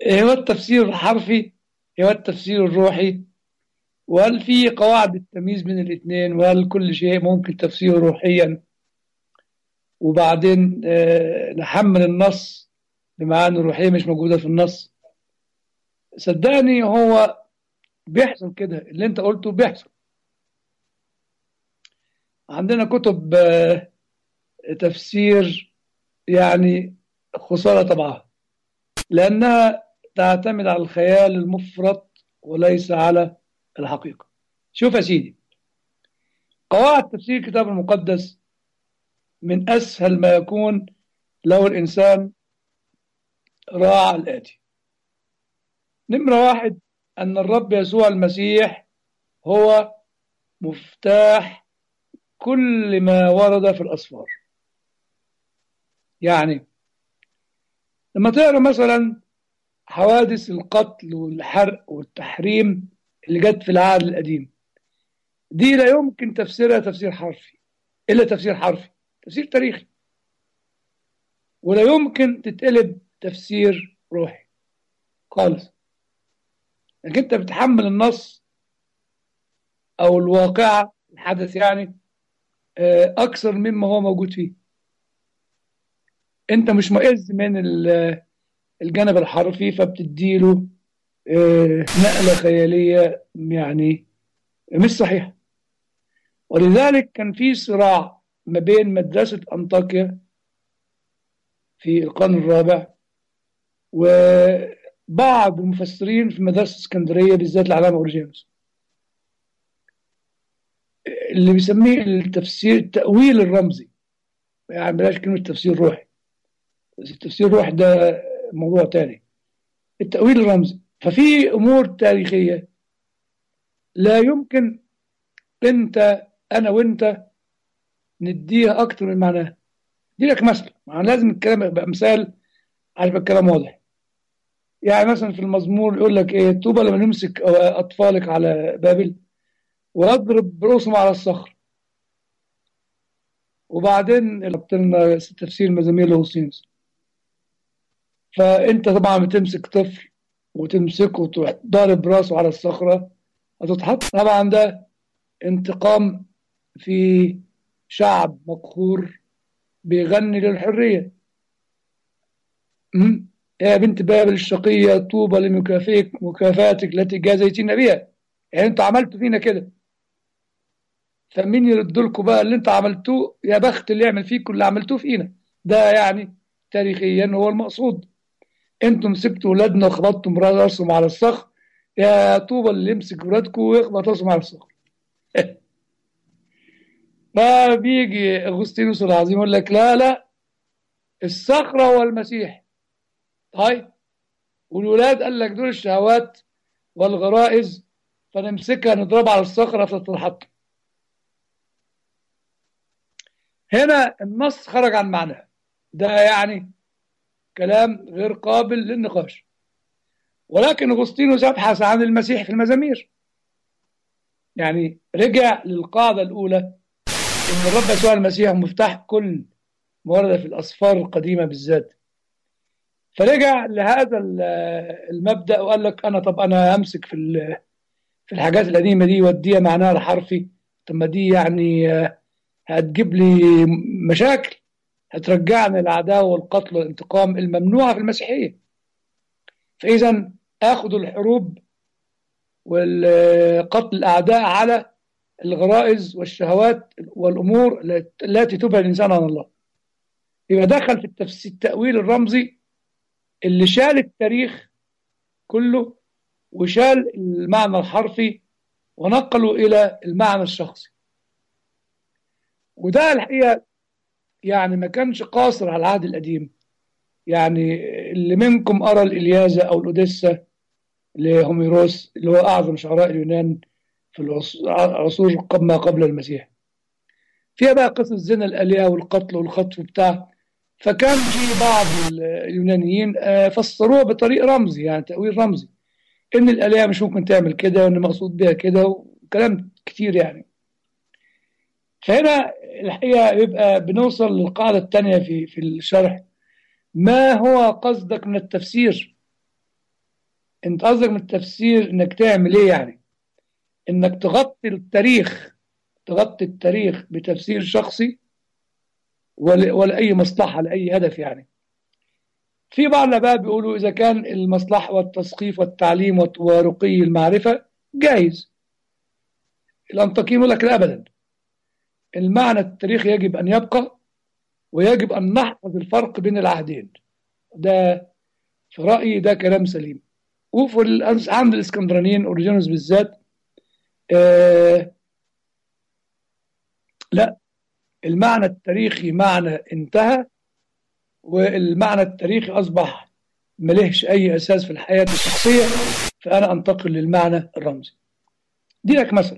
إيه هو التفسير الحرفي إيه هو التفسير الروحي وهل في قواعد التمييز بين الاثنين وهل كل شيء ممكن تفسيره روحيا وبعدين آه، نحمل النص بمعاني روحية مش موجودة في النص صدقني هو بيحصل كده اللي انت قلته بيحصل عندنا كتب آه، تفسير يعني خسارة طبعها لأنها تعتمد على الخيال المفرط وليس على الحقيقة شوف يا سيدي قواعد تفسير الكتاب المقدس من أسهل ما يكون لو الإنسان راعى الآتي نمرة واحد أن الرب يسوع المسيح هو مفتاح كل ما ورد في الأسفار يعني لما تقرأ مثلا حوادث القتل والحرق والتحريم اللي جت في العهد القديم دي لا يمكن تفسيرها تفسير حرفي إلا تفسير حرفي تفسير تاريخي ولا يمكن تتقلب تفسير روحي خالص انك انت بتحمل النص او الواقعة الحدث يعني آه، اكثر مما هو موجود فيه انت مش مؤذ من ال- الجانب الحرفي فبتديله آه، نقلة خيالية يعني مش صحيحة ولذلك كان في صراع ما بين مدرسة أنطاكيا في القرن الرابع وبعض المفسرين في مدرسة اسكندرية بالذات العلامة أورجينوس اللي بيسميه التفسير التأويل الرمزي يعني بلاش كلمة تفسير روحي التفسير الروحي ده موضوع تاني التأويل الرمزي ففي أمور تاريخية لا يمكن أنت أنا وأنت نديها أكتر من معناها دي لك مثل يعني لازم الكلام يبقى مثال عشان يبقى الكلام واضح يعني مثلا في المزمور يقول لك ايه طوبى لما نمسك اطفالك على بابل واضرب رؤوسهم على الصخر وبعدين ربط لنا تفسير مزامير الاوسينس فانت طبعا بتمسك طفل وتمسكه وتروح ضارب راسه على الصخره هتتحط طبعا ده انتقام في شعب مقهور بيغني للحريه أمم. يا بنت بابل الشقية طوبى لمكافئك مكافاتك التي جازيتنا بها يعني انتوا عملتوا فينا كده فمين يرد لكم بقى اللي انتوا عملتوه يا بخت اللي يعمل فيكم اللي عملتوه فينا ده يعني تاريخيا هو المقصود انتوا مسكتوا ولادنا وخبطتم راسهم على الصخر يا طوبى اللي يمسك ولادكم ويخبط راسهم على الصخر فبيجي اغسطينوس العظيم يقول لك لا لا الصخرة هو المسيح طيب والولاد قال لك دول الشهوات والغرائز فنمسكها نضربها على الصخرة فتتحط هنا النص خرج عن معناه ده يعني كلام غير قابل للنقاش ولكن أغسطينوس يبحث عن المسيح في المزامير يعني رجع للقاعدة الأولى إن الرب يسوع المسيح مفتاح كل ما ورد في الأسفار القديمة بالذات فرجع لهذا المبدأ وقال لك أنا طب أنا همسك في في الحاجات القديمة دي واديها معناها الحرفي طب ما دي يعني هتجيب لي مشاكل هترجعني العداوة والقتل والانتقام الممنوعة في المسيحية فإذا آخذ الحروب والقتل الأعداء على الغرائز والشهوات والأمور التي تبعد الإنسان عن الله يبقى دخل في التفسير التأويل الرمزي اللي شال التاريخ كله وشال المعنى الحرفي ونقله إلى المعنى الشخصي وده الحقيقة يعني ما كانش قاصر على العهد القديم يعني اللي منكم أرى الإلياذة أو الأوديسا لهوميروس اللي هو أعظم شعراء اليونان في العصور ما قبل المسيح فيها بقى قصة زنا الآلهة والقتل والخطف بتاع فكان في بعض اليونانيين فسروها بطريق رمزي يعني تأويل رمزي إن الآلهة مش ممكن تعمل كده وإن مقصود بها كده وكلام كتير يعني فهنا الحقيقة يبقى بنوصل للقاعدة الثانية في في الشرح ما هو قصدك من التفسير انت قصدك من التفسير انك تعمل ايه يعني انك تغطي التاريخ تغطي التاريخ بتفسير شخصي ولا, ولا اي مصلحه لاي هدف يعني في بعض الاباء بيقولوا اذا كان المصلحه والتثقيف والتعليم ورقي المعرفه جايز الانطاكيين يقول لك لا ابدا المعنى التاريخي يجب ان يبقى ويجب ان نحفظ الفرق بين العهدين ده في رايي ده كلام سليم وفي عند الاسكندرانيين اوريجينوس بالذات آه لا المعنى التاريخي معنى انتهى والمعنى التاريخي أصبح ملهش أي أساس في الحياة الشخصية فأنا أنتقل للمعنى الرمزي دي لك مثل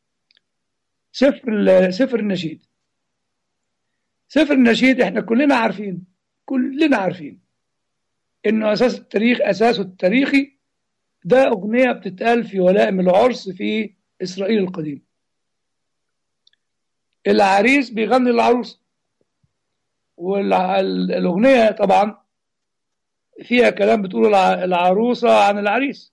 سفر سفر النشيد سفر النشيد احنا كلنا عارفين كلنا عارفين انه اساس التاريخ اساسه التاريخي ده اغنيه بتتقال في ولائم العرس في اسرائيل القديم العريس بيغني للعروس والأغنية طبعا فيها كلام بتقول العروسة عن العريس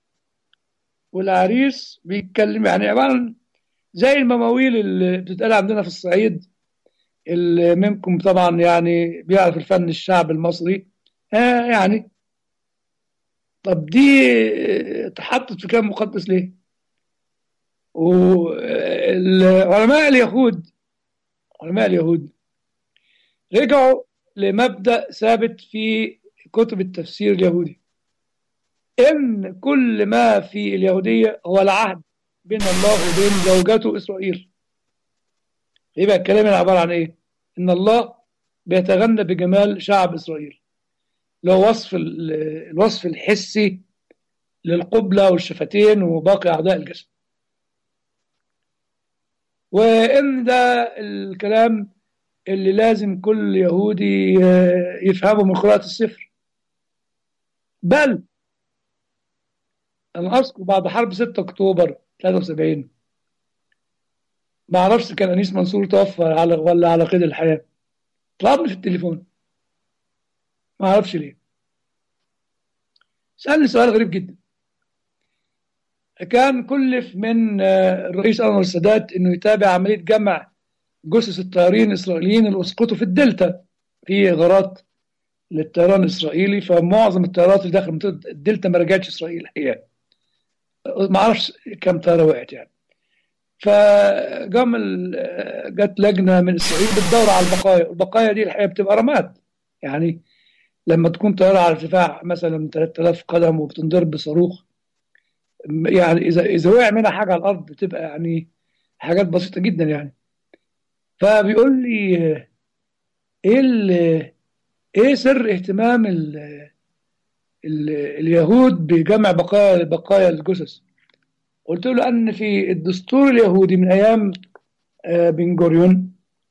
والعريس بيتكلم يعني عبارة زي المواويل اللي بتتقال عندنا في الصعيد اللي منكم طبعا يعني بيعرف الفن الشعب المصري آه يعني طب دي اتحطت في كلام مقدس ليه؟ والعلماء اليهود علماء اليهود رجعوا لمبدأ ثابت في كتب التفسير اليهودي إن كل ما في اليهودية هو العهد بين الله وبين زوجته إسرائيل يبقى الكلام هنا عبارة عن إيه؟ إن الله بيتغنى بجمال شعب إسرائيل اللي هو وصف الوصف الحسي للقبلة والشفتين وباقي أعضاء الجسد وإن ده الكلام اللي لازم كل يهودي يفهمه من قراءة السفر بل أنا أذكر بعد حرب 6 أكتوبر 73 ما أعرفش كان أنيس منصور توفى على ولا على قيد الحياة طلبني في التليفون ما أعرفش ليه سألني سؤال غريب جدا كان كلف من الرئيس أنور السادات إنه يتابع عملية جمع جثث الطيارين الإسرائيليين اللي أسقطوا في الدلتا في غارات للطيران الإسرائيلي فمعظم الطيارات اللي داخل منطقة الدلتا ما رجعتش إسرائيل هي ما أعرفش كم طيارة وقعت يعني فقام جت لجنة من إسرائيل بتدور على البقايا البقايا دي الحقيقة بتبقى رماد يعني لما تكون طيارة على ارتفاع مثلا 3000 قدم وبتنضرب بصاروخ يعني إذا إذا وقع منها حاجة على الأرض بتبقى يعني حاجات بسيطة جدا يعني فبيقول لي ايه ايه سر اهتمام ال ال اليهود بجمع بقايا بقايا الجثث قلت له ان في الدستور اليهودي من ايام بن جوريون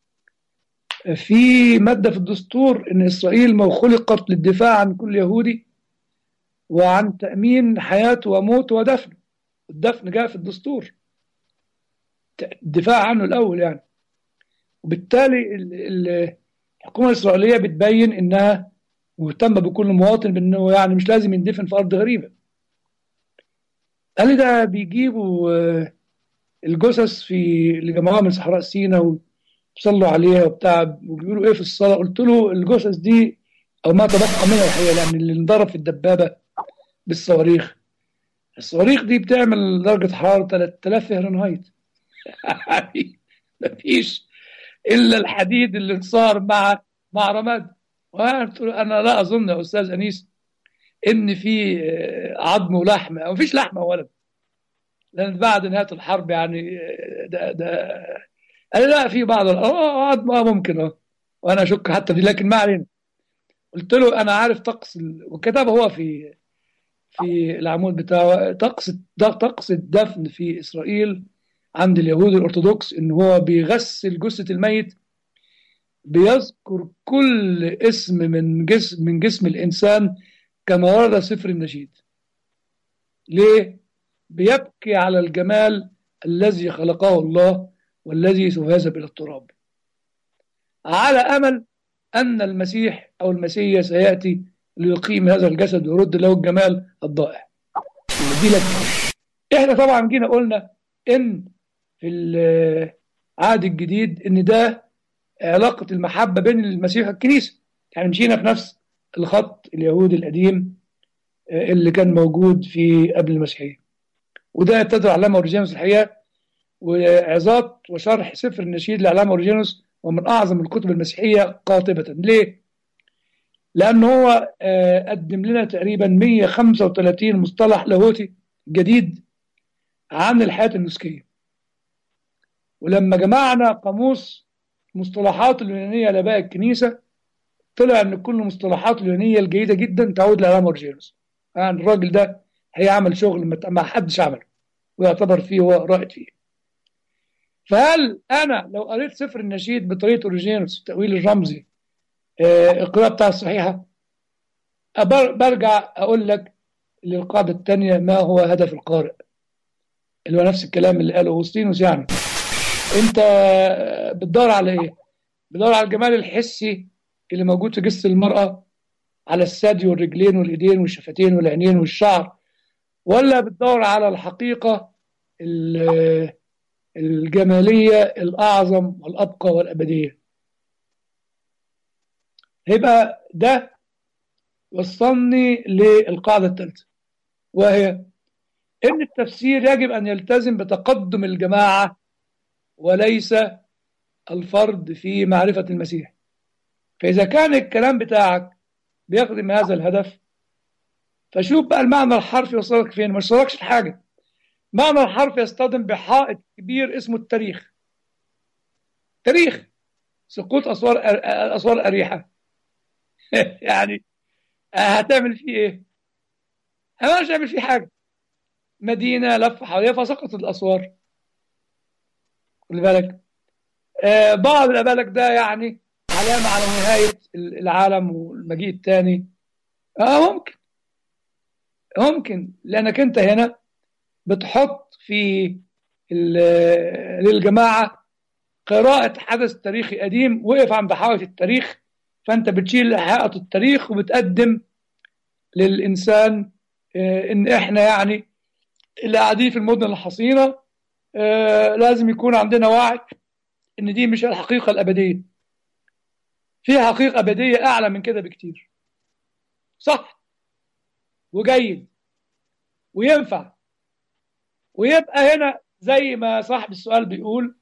في ماده في الدستور ان اسرائيل ما خلقت للدفاع عن كل يهودي وعن تامين حياته وموته ودفنه الدفن جاء في الدستور الدفاع عنه الاول يعني وبالتالي الحكومه الاسرائيليه بتبين انها مهتمه بكل مواطن بانه يعني مش لازم يندفن في ارض غريبه. قال لي ده بيجيبوا الجثث في اللي جمعوها من صحراء سيناء وصلوا عليها وبتاع وبيقولوا ايه في الصلاه قلت له الجثث دي او ما تبقى منها الحقيقه لان اللي انضرب في الدبابه بالصواريخ الصواريخ دي بتعمل درجه حراره 3000 فهرنهايت مفيش الا الحديد اللي انصار مع مع رماد انا لا اظن يا استاذ انيس ان في عظم ولحم او مفيش لحمه ولا لان بعد نهايه الحرب يعني ده ده قال لا في بعض اه عظم اه ممكن اه وانا اشك حتى دي لكن ما علينا قلت له انا عارف طقس وكتبه هو في في العمود بتاعه طقس طقس الدفن في اسرائيل عند اليهود الأرثوذكس إن هو بيغسل جثة الميت بيذكر كل اسم من جسم من جسم الإنسان كما ورد سفر النشيد. ليه؟ بيبكي على الجمال الذي خلقه الله والذي سيذهب إلى التراب. على أمل أن المسيح أو المسيح سيأتي ليقيم هذا الجسد ويرد له الجمال الضائع. دي لك احنا طبعا جينا قلنا ان في العهد الجديد ان ده علاقة المحبة بين المسيح والكنيسة يعني مشينا في نفس الخط اليهودي القديم اللي كان موجود في قبل المسيحية وده ابتدى علامة أوريجينوس الحقيقة وعظات وشرح سفر النشيد لعلامة أوريجينوس ومن أعظم الكتب المسيحية قاطبة ليه؟ لأنه هو قدم لنا تقريبا 135 مصطلح لاهوتي جديد عن الحياة النسكية ولما جمعنا قاموس مصطلحات اليونانية لآباء الكنيسة طلع ان كل المصطلحات اليونانية الجيدة جدا تعود لعلامة أورجينوس يعني الراجل ده هيعمل شغل ما حدش عمله ويعتبر فيه هو رائد فيه فهل انا لو قريت سفر النشيد بطريقه اوريجينوس التاويل الرمزي القراءه بتاعه الصحيحه برجع اقول لك للقاعده الثانيه ما هو هدف القارئ اللي هو نفس الكلام اللي قاله اغسطينوس يعني انت بتدور على ايه بتدور على الجمال الحسي اللي موجود في جسم المراه على الثدي والرجلين والايدين والشفتين والعينين والشعر ولا بتدور على الحقيقه الجماليه الاعظم والابقى والابديه يبقى ده وصلني للقاعده الثالثه وهي ان التفسير يجب ان يلتزم بتقدم الجماعه وليس الفرد في معرفه المسيح فاذا كان الكلام بتاعك بيخدم هذا الهدف فشوف بقى المعنى الحرفي وصلك فين ما وصلكش حاجه معنى الحرف يصطدم بحائط كبير اسمه التاريخ تاريخ سقوط اسوار اسوار اريحه يعني هتعمل فيه ايه؟ مش هتعمل فيه حاجه مدينه لف حواليها فسقطت الاسوار خلي بالك آه بعض الابالك ده يعني علامه على نهايه العالم والمجيء الثاني اه ممكن ممكن لانك انت هنا بتحط في للجماعه قراءه حدث تاريخي قديم وقف عند حائط التاريخ فانت بتشيل حائط التاريخ وبتقدم للانسان ان احنا يعني اللي قاعدين في المدن الحصينه لازم يكون عندنا وعي ان دي مش الحقيقه الابديه في حقيقه ابديه اعلى من كده بكتير صح وجيد وينفع ويبقى هنا زي ما صاحب السؤال بيقول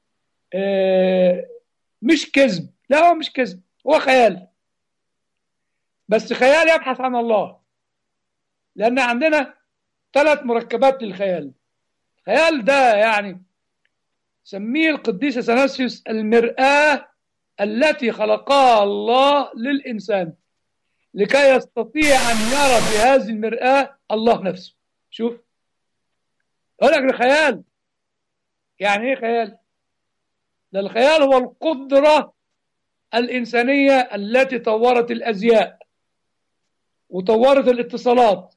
مش كذب لا هو مش كذب هو خيال بس خيال يبحث عن الله لأن عندنا ثلاث مركبات للخيال الخيال ده يعني سميه القديس اثناسيوس المرآة التي خلقها الله للإنسان لكي يستطيع أن يرى في هذه المرآة الله نفسه شوف أقول لك الخيال يعني إيه خيال؟ ده الخيال هو القدرة الإنسانية التي طورت الأزياء وطورت الاتصالات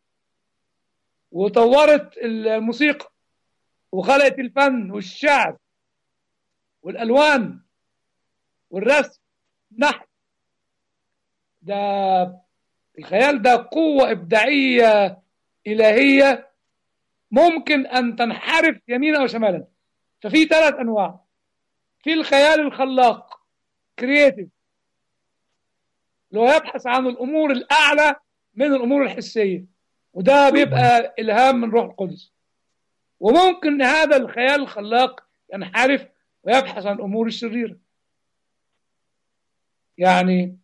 وطورت الموسيقى وخلقت الفن والشعر والألوان والرسم نحت ده الخيال ده قوة إبداعية إلهية ممكن أن تنحرف يمينا أو شمالا ففي ثلاث أنواع في الخيال الخلاق كرييتيف اللي هو يبحث عن الأمور الأعلى من الأمور الحسية وده بيبقى إلهام من روح القدس وممكن هذا الخيال الخلاق ينحرف ويبحث عن الأمور الشريرة يعني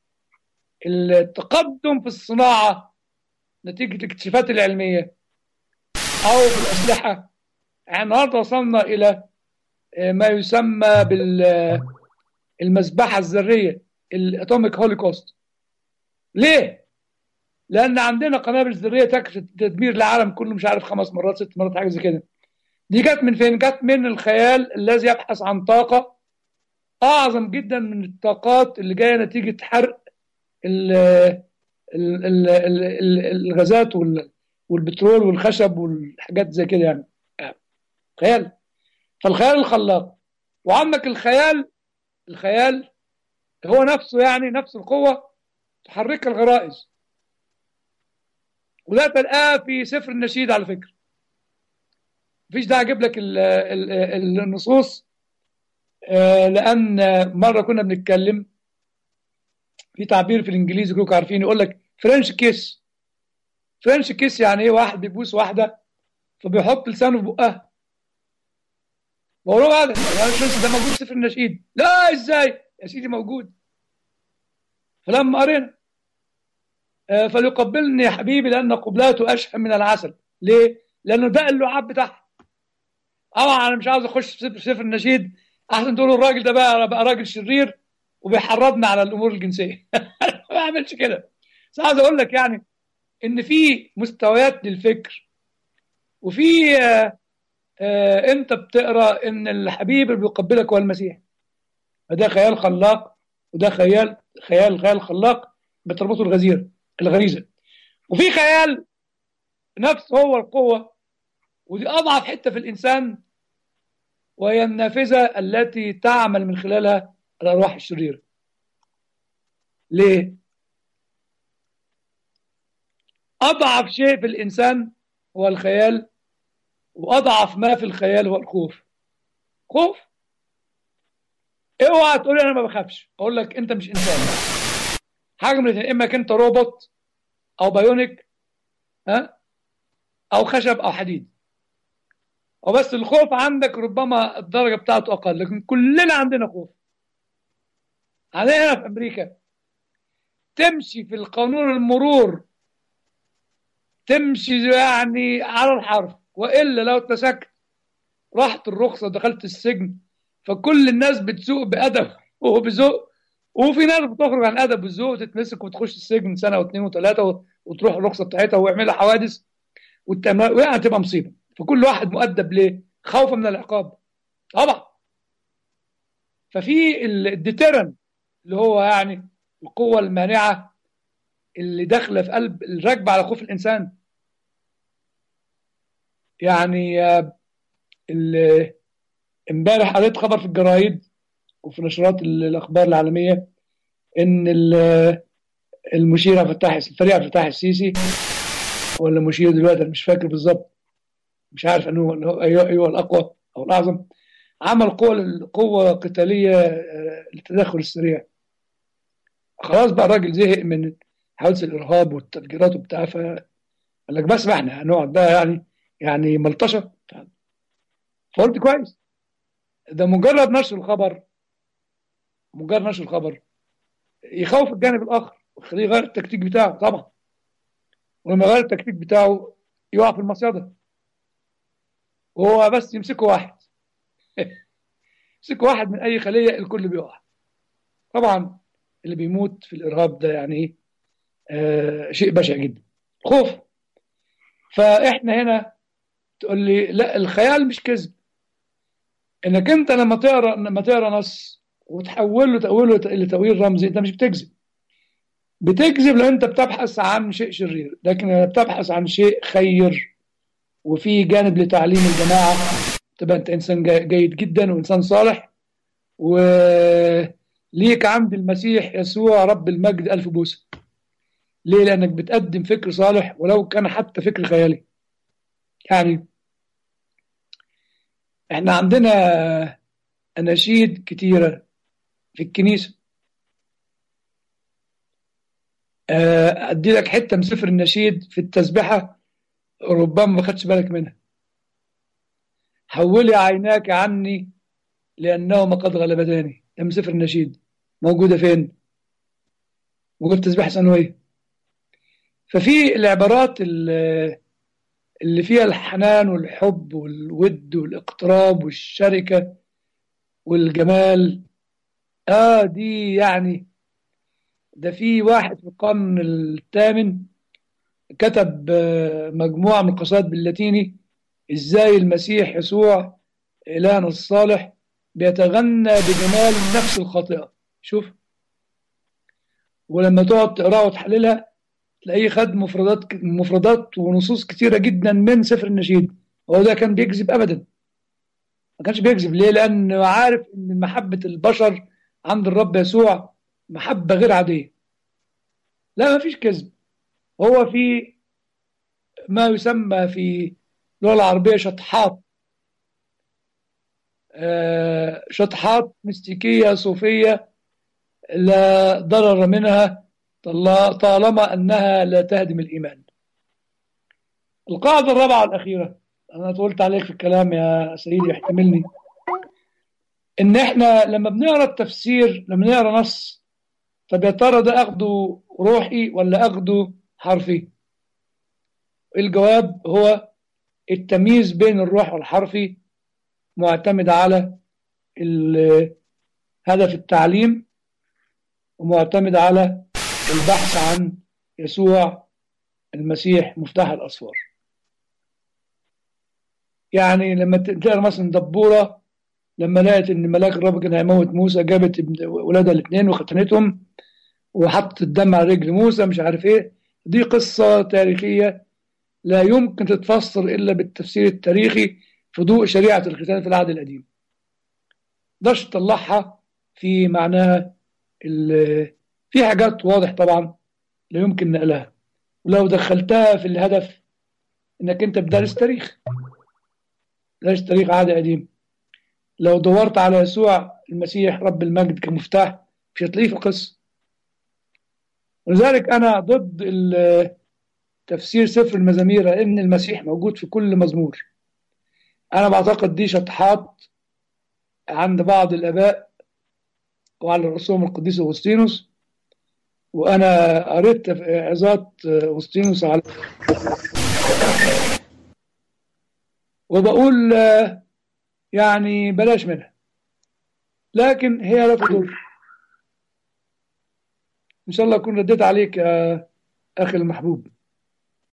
التقدم في الصناعة نتيجة الاكتشافات العلمية أو في الأسلحة يعني النهارده وصلنا إلى ما يسمى بالمذبحة الذرية الأتوميك هوليكوست ليه؟ لأن عندنا قنابل ذرية تكفي تدمير العالم كله مش عارف خمس مرات ست مرات حاجة زي كده دي جت من فين؟ جت من الخيال الذي يبحث عن طاقة أعظم جدا من الطاقات اللي جاية نتيجة حرق ال ال ال ال الغازات والبترول والخشب والحاجات زي كده يعني خيال فالخيال الخلاق وعندك الخيال الخيال هو نفسه يعني نفس القوة تحرك الغرائز وده تلقاه في سفر النشيد على فكره مفيش داعي اجيب لك ال ال ال النصوص آه، لان مره كنا بنتكلم في تعبير في الانجليزي كلكم عارفين يقول لك فرنش كيس فرنش كيس يعني ايه واحد بيبوس واحده فبيحط لسانه في بقها بقول له هذا ده موجود في سفر النشيد لا ازاي يا سيدي موجود فلما قرينا آه، فليقبلني يا حبيبي لان قبلاته اشهى من العسل ليه؟ لانه ده اللعاب بتاعها طبعا انا مش عاوز اخش في سفر سفر النشيد احسن تقولوا الراجل ده بقى بقى راجل شرير وبيحرضنا على الامور الجنسيه ما بعملش كده بس عاوز اقول لك يعني ان في مستويات للفكر وفي آه، آه، انت بتقرا ان الحبيب اللي بيقبلك هو المسيح فده خيال خلاق وده خيال خيال خيال خلاق بتربطه الغزير الغريزه وفي خيال نفس هو القوه ودي اضعف حته في الانسان وهي النافذه التي تعمل من خلالها الارواح الشريره ليه اضعف شيء في الانسان هو الخيال واضعف ما في الخيال هو الخوف خوف اوعى تقول انا ما بخافش اقول لك انت مش انسان حاجه من الاثنين اما انت روبوت او بايونيك ها او خشب او حديد وبس الخوف عندك ربما الدرجه بتاعته اقل لكن كلنا عندنا خوف عندنا هنا في امريكا تمشي في القانون المرور تمشي يعني على الحرف والا لو اتمسكت راحت الرخصه ودخلت السجن فكل الناس بتسوق بادب وبذوق وفي ناس بتخرج عن ادب والذوق وتتمسك وتخش السجن سنه واثنين وثلاثه وتروح الرخصه بتاعتها ويعملها حوادث ويعني تبقى مصيبه فكل واحد مؤدب ليه؟ خوفا من العقاب طبعا ففي الديترن اللي هو يعني القوه المانعه اللي داخله في قلب الراكبه على خوف الانسان يعني امبارح قريت خبر في الجرايد وفي نشرات الاخبار العالميه ان المشير فتاح الفريق فتاح السيسي ولا مشير دلوقتي انا مش فاكر بالظبط مش عارف انه ايوه ايوه الاقوى او الاعظم عمل قوه قوه قتاليه للتدخل السريع خلاص بقى الراجل زهق من حوادث الارهاب والتفجيرات وبتاع ف قال لك بس ما احنا هنقعد بقى يعني يعني ملطشه فقلت كويس ده مجرد نشر الخبر مجرد نشر الخبر يخوف الجانب الاخر ويخليه يغير التكتيك بتاعه طبعا ولما يغير التكتيك بتاعه يقع في المصيده وهو بس يمسكه واحد يمسكه واحد من اي خليه الكل بيقع طبعا اللي بيموت في الارهاب ده يعني آه شيء بشع جدا خوف فاحنا هنا تقول لي لا الخيال مش كذب انك انت لما تقرا لما تقرا نص وتحول له تأويله لتأويل رمزي انت مش بتكذب بتكذب لو انت بتبحث عن شيء شرير لكن لما بتبحث عن شيء خير وفي جانب لتعليم الجماعة تبقى انت انسان جيد جدا وانسان صالح وليك عند المسيح يسوع رب المجد ألف بوسة ليه لأنك بتقدم فكر صالح ولو كان حتى فكر خيالي يعني احنا عندنا أناشيد كتيرة في الكنيسة أدي لك حتة من سفر النشيد في التسبحة ربما ما خدش بالك منها حولي عيناك عني لأنهما قد غلبتاني ده من سفر النشيد موجودة فين؟ موجودة في تسبيحة سنوية ففي العبارات اللي فيها الحنان والحب والود والاقتراب والشركة والجمال اه دي يعني ده في واحد في القرن الثامن كتب مجموعة من القصائد باللاتيني ازاي المسيح يسوع إلهنا الصالح بيتغنى بجمال النفس الخاطئة شوف ولما تقعد تقراها وتحللها تلاقيه خد مفردات مفردات ونصوص كتيرة جدا من سفر النشيد هو ده كان بيكذب أبدا ما كانش بيكذب ليه لأنه عارف إن محبة البشر عند الرب يسوع محبة غير عادية لا ما فيش كذب هو في ما يسمى في اللغة العربية شطحات آه، شطحات مستيكية صوفية لا ضرر منها طل- طالما أنها لا تهدم الإيمان القاعدة الرابعة الأخيرة أنا طولت عليك في الكلام يا سيدي احتملني إن إحنا لما بنقرأ التفسير لما نقرأ نص طب يا ترى ده أخده روحي ولا أخده حرفي الجواب هو التمييز بين الروح والحرفي معتمد على ال- هدف التعليم ومعتمد على البحث عن يسوع المسيح مفتاح الأسفار يعني لما تقرا مثلا دبورة لما لقت ان ملاك الرب كان هيموت موسى جابت ابن- ولادها الاثنين وختنتهم وحطت الدم على رجل موسى مش عارف ايه دي قصة تاريخية لا يمكن تتفسر الا بالتفسير التاريخي في ضوء شريعة الختان في العهد القديم مقدرش تطلعها في معناها ال- في حاجات واضح طبعا لا يمكن نقلها ولو دخلتها في الهدف انك انت بدرس تاريخ درس تاريخ عهد قديم لو دورت على يسوع المسيح رب المجد كمفتاح مش هتلاقيه في القصه ولذلك انا ضد ال- تفسير سفر المزامير لان المسيح موجود في كل مزمور انا بعتقد دي شطحات عند بعض الاباء وعلى رسوم القديس اغسطينوس وانا قريت عظات اغسطينوس على وبقول آه، يعني بلاش منها لكن هي لا تضر ان شاء الله اكون رديت عليك يا اخي المحبوب